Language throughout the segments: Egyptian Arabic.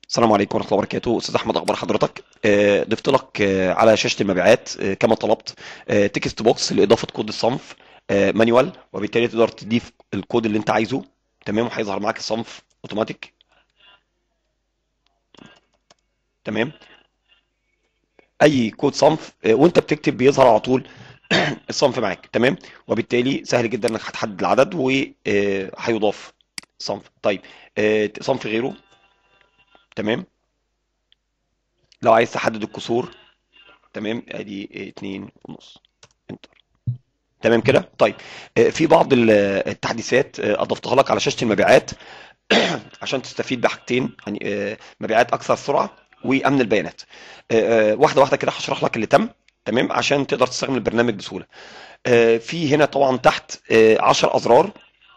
السلام عليكم ورحمة الله وبركاته أستاذ أحمد أخبار حضرتك آه، ضفت لك آه، على شاشة المبيعات آه، كما طلبت آه، تكست بوكس لإضافة كود الصنف آه، مانيوال وبالتالي تقدر تضيف الكود اللي أنت عايزه تمام وهيظهر معاك الصنف أوتوماتيك تمام أي كود صنف آه، وأنت بتكتب بيظهر على طول الصنف معاك تمام وبالتالي سهل جدا إنك هتحدد العدد وهيضاف صنف طيب آه، صنف غيره تمام لو عايز تحدد الكسور تمام ادي اتنين ونص انتر تمام كده طيب آه، في بعض ال- التحديثات آه، اضفتها لك على شاشة المبيعات عشان تستفيد بحاجتين يعني آه، مبيعات اكثر سرعة وامن البيانات آه، آه، واحدة واحدة كده هشرح لك اللي تم تمام عشان تقدر تستخدم البرنامج بسهولة آه، في هنا طبعا تحت 10 ازرار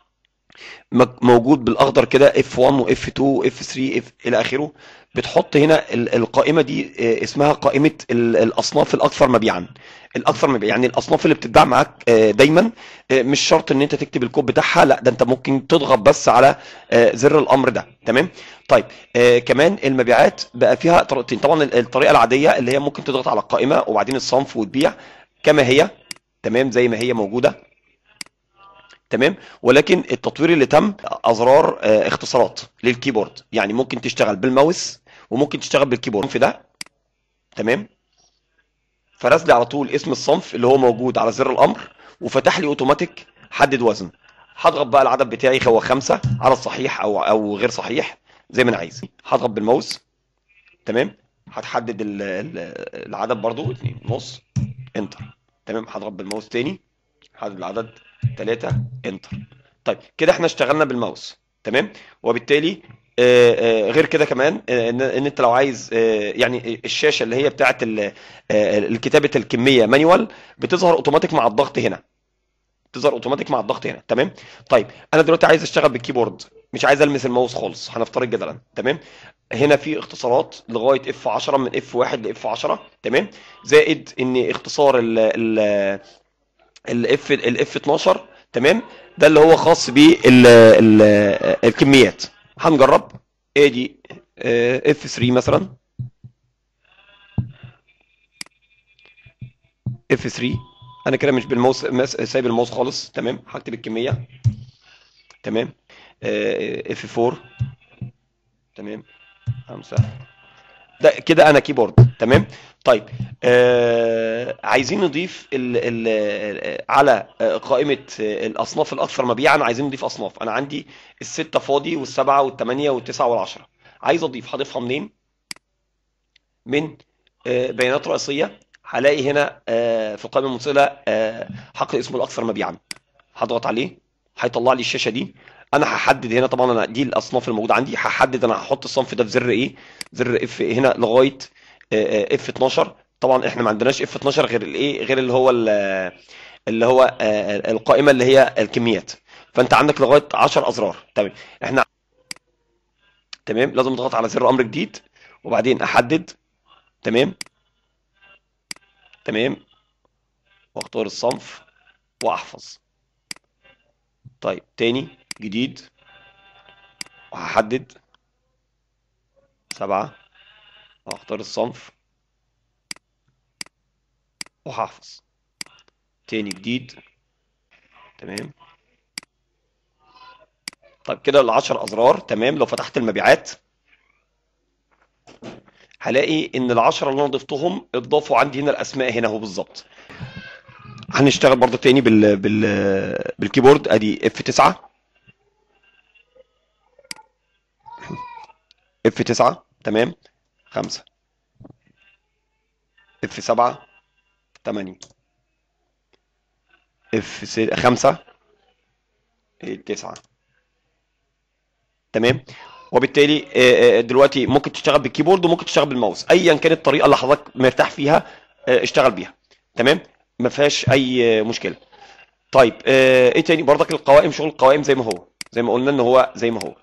مج- موجود بالاخضر كده F1 و F2 و F3 F الى اخره بتحط هنا ال- القائمه دي آه، اسمها قائمه ال- الاصناف الاكثر مبيعا الاكثر مبيعا يعني الاصناف اللي بتتباع معاك آه، دايما آه، مش شرط ان انت تكتب الكود بتاعها لا ده انت ممكن تضغط بس على آه، زر الامر ده تمام طيب آه، كمان المبيعات بقى فيها طريقتين طبعا ال- الطريقه العاديه اللي هي ممكن تضغط على القائمه وبعدين الصنف وتبيع كما هي تمام زي ما هي موجوده تمام ولكن التطوير اللي تم ازرار آه، اختصارات للكيبورد يعني ممكن تشتغل بالماوس وممكن تشتغل بالكيبورد في ده تمام فرز لي على طول اسم الصنف اللي هو موجود على زر الامر وفتح لي اوتوماتيك حدد وزن هضغط بقى العدد بتاعي هو خمسة على الصحيح او او غير صحيح زي ما انا عايز هضغط بالماوس تمام هتحدد ال- ال- العدد برضو اتنين نص انتر تمام هضغط بالماوس تاني حدد العدد ثلاثة انتر طيب كده احنا اشتغلنا بالماوس تمام وبالتالي آه، آه، غير كده كمان آه، ان ان انت لو عايز آه، يعني الشاشه اللي هي بتاعت ال- آه، الكتابه الكميه مانيوال بتظهر اوتوماتيك مع الضغط هنا تظهر اوتوماتيك مع الضغط هنا تمام طيب انا دلوقتي عايز اشتغل بالكيبورد مش عايز المس الماوس خالص هنفترض جدلا تمام هنا في اختصارات لغايه اف 10 من اف 1 لاف 10 تمام زائد ان اختصار ال ال الاف الاف 12 تمام ده اللي هو خاص بالكميات هنجرب ادي اف 3 مثلا اف 3 انا كده مش بالماوس ماس- سايب الماوس خالص تمام هكتب الكميه تمام اف 4 تمام 5 ده كده انا كيبورد تمام طيب آه عايزين نضيف ال ال على آه، قائمة آه، الأصناف الأكثر مبيعا عايزين نضيف أصناف أنا عندي الستة فاضي والسبعة والثمانية والتسعة والعشرة عايز أضيف هضيفها منين؟ من آه، بيانات رئيسية هلاقي هنا آه، في القائمة المنفصلة آه، حقل اسمه الأكثر مبيعا هضغط عليه هيطلع لي الشاشة دي أنا هحدد هنا طبعا أنا دي الأصناف الموجودة عندي هحدد أنا هحط الصنف ده في زر إيه زر اف هنا لغايه اف 12 طبعا احنا ما عندناش اف 12 غير الايه غير اللي هو ال- اللي هو آه، القائمه اللي هي الكميات فانت عندك لغايه 10 ازرار تمام احنا تمام لازم اضغط على زر امر جديد وبعدين احدد تمام تمام واختار الصنف واحفظ طيب تاني جديد وهحدد سبعة واختار الصنف وهحفظ تاني جديد تمام طيب كده العشر أزرار تمام لو فتحت المبيعات هلاقي إن العشرة اللي أنا ضفتهم اتضافوا عندي هنا الأسماء هنا أهو بالظبط هنشتغل برضه تاني بال بال بالكيبورد أدي اف 9 اف 9 تمام 5 اف 7 8 اف 5 9 تمام وبالتالي آه، آه، دلوقتي ممكن تشتغل بالكيبورد وممكن تشتغل بالماوس ايا كانت الطريقه اللي حضرتك مرتاح فيها آه، اشتغل بيها تمام ما فيهاش اي آه، مشكله طيب آه، ايه تاني برضك القوائم شغل القوائم زي ما هو زي ما قلنا ان هو زي ما هو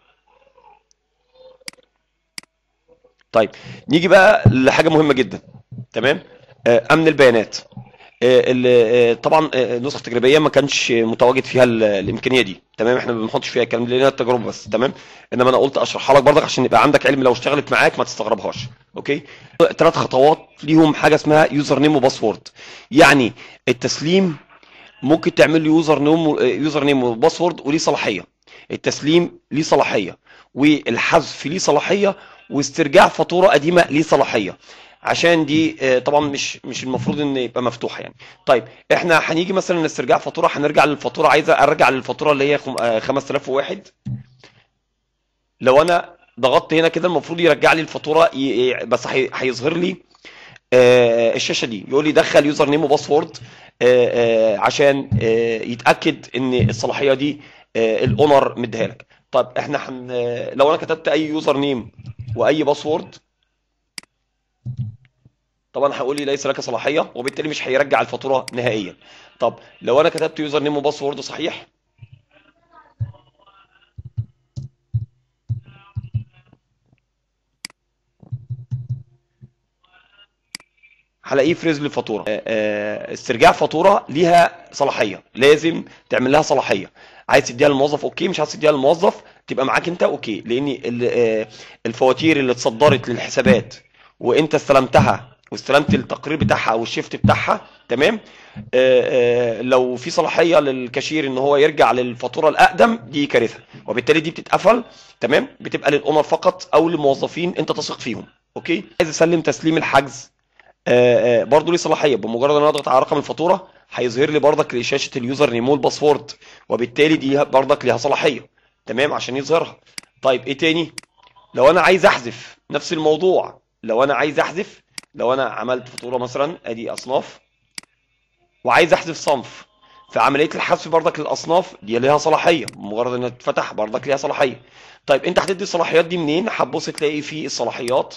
طيب نيجي بقى لحاجه مهمه جدا تمام آه، امن البيانات آه، ال- آه، طبعا آه، النسخه التجريبيه ما كانش متواجد فيها ال- الامكانيه دي تمام احنا ما بنحطش فيها الكلام ده لان التجربه بس تمام انما انا قلت اشرحها لك برضك عشان يبقى عندك علم لو اشتغلت معاك ما تستغربهاش اوكي ثلاث خطوات ليهم حاجه اسمها يوزر نيم وباسورد يعني التسليم ممكن تعمل له يوزر نيم يوزر نيم وباسورد وليه صلاحيه التسليم ليه صلاحيه والحذف ليه صلاحيه واسترجاع فاتوره قديمه ليه صلاحيه عشان دي آه، طبعا مش مش المفروض ان يبقى مفتوحه يعني طيب احنا هنيجي مثلا استرجاع فاتوره هنرجع للفاتوره عايز ارجع للفاتوره اللي هي خم- آه، 5001 لو انا ضغطت هنا كده المفروض يرجع لي الفاتوره ي- ي- بس هي- هيظهر لي آه، الشاشه دي يقول لي دخل يوزر نيم وباسورد آه، آه، عشان آه، يتاكد ان الصلاحيه دي آه، الاونر مديها لك طيب احنا حن... آه، لو انا كتبت اي يوزر نيم واي باسورد طبعا هيقول لي ليس لك صلاحيه وبالتالي مش هيرجع الفاتوره نهائيا طب لو انا كتبت يوزر نيم وباسورد صحيح هلاقيه فريز للفاتوره آه، آه، استرجاع فاتوره ليها صلاحيه لازم تعمل لها صلاحيه عايز تديها للموظف اوكي مش عايز تديها للموظف تبقى معاك انت اوكي لان ال- آه، الفواتير اللي اتصدرت للحسابات وانت استلمتها واستلمت التقرير بتاعها او الشيفت بتاعها تمام آه، آه، لو في صلاحيه للكاشير ان هو يرجع للفاتوره الاقدم دي كارثه وبالتالي دي بتتقفل تمام بتبقى للاونر فقط او للموظفين انت تثق فيهم اوكي عايز اسلم تسليم الحجز آه، آه، برضه ليه صلاحيه بمجرد ان انا اضغط على رقم الفاتوره هيظهر لي برضك شاشه اليوزر نيم والباسورد وبالتالي دي برضك ليها صلاحيه تمام عشان يظهرها طيب ايه تاني لو انا عايز احذف نفس الموضوع لو انا عايز احذف لو انا عملت فاتوره مثلا ادي اصناف وعايز احذف صنف في عمليه الحذف برضك للاصناف دي ليها صلاحيه بمجرد انها تتفتح برضك ليها صلاحيه طيب انت هتدي الصلاحيات دي منين هتبص تلاقي في الصلاحيات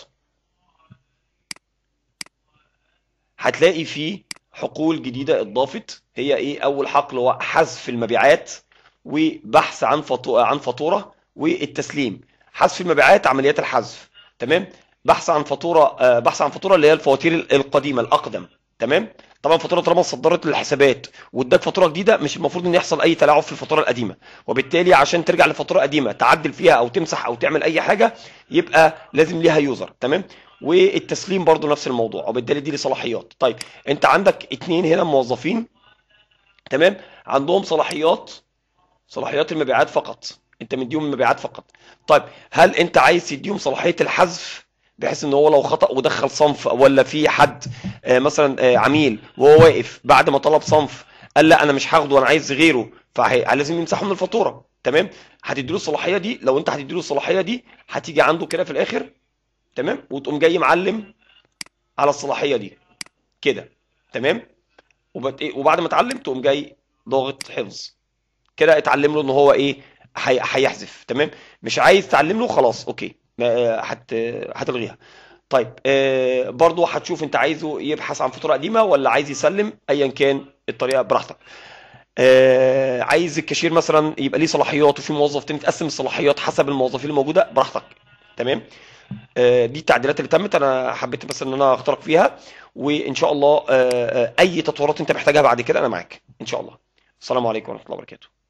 هتلاقي فيه حقول جديدة اتضافت هي ايه اول حقل هو حذف المبيعات وبحث عن فاتورة عن فاتورة والتسليم حذف المبيعات عمليات الحذف تمام بحث عن فاتورة آه، بحث عن فاتورة اللي هي الفواتير القديمة الأقدم تمام طبعا فاتورة طالما صدرت للحسابات واداك فاتورة جديدة مش المفروض ان يحصل اي تلاعب في الفاتورة القديمة وبالتالي عشان ترجع لفاتورة قديمة تعدل فيها او تمسح او تعمل اي حاجة يبقى لازم ليها يوزر تمام والتسليم برضو نفس الموضوع وبالتالي دي لصلاحيات طيب انت عندك اتنين هنا موظفين تمام عندهم صلاحيات صلاحيات المبيعات فقط انت مديهم المبيعات فقط طيب هل انت عايز تديهم صلاحية الحذف بحيث ان هو لو خطأ ودخل صنف ولا في حد آه، مثلا آه، عميل وهو واقف بعد ما طلب صنف قال لا انا مش هاخده انا عايز غيره فلازم يمسحه من الفاتوره تمام هتديله الصلاحيه دي لو انت هتديله الصلاحيه دي هتيجي عنده كده في الاخر تمام وتقوم جاي معلم على الصلاحيه دي كده تمام وبت... إيه، وبعد ما اتعلم تقوم جاي ضاغط حفظ كده اتعلم له ان هو ايه هي... هيحذف تمام مش عايز تعلم له خلاص اوكي ما- هت... هتلغيها طيب آه برضو هتشوف انت عايزه يبحث عن فاتوره قديمه ولا عايز يسلم ايا كان الطريقه براحتك آه عايز الكاشير مثلا يبقى ليه صلاحيات وفي موظف تاني تقسم الصلاحيات حسب الموظفين الموجوده براحتك تمام آه، دي التعديلات اللي تمت انا حبيت بس ان انا اخترق فيها وان شاء الله آه، آه، اي تطورات انت محتاجها بعد كده انا معاك ان شاء الله السلام عليكم ورحمه الله وبركاته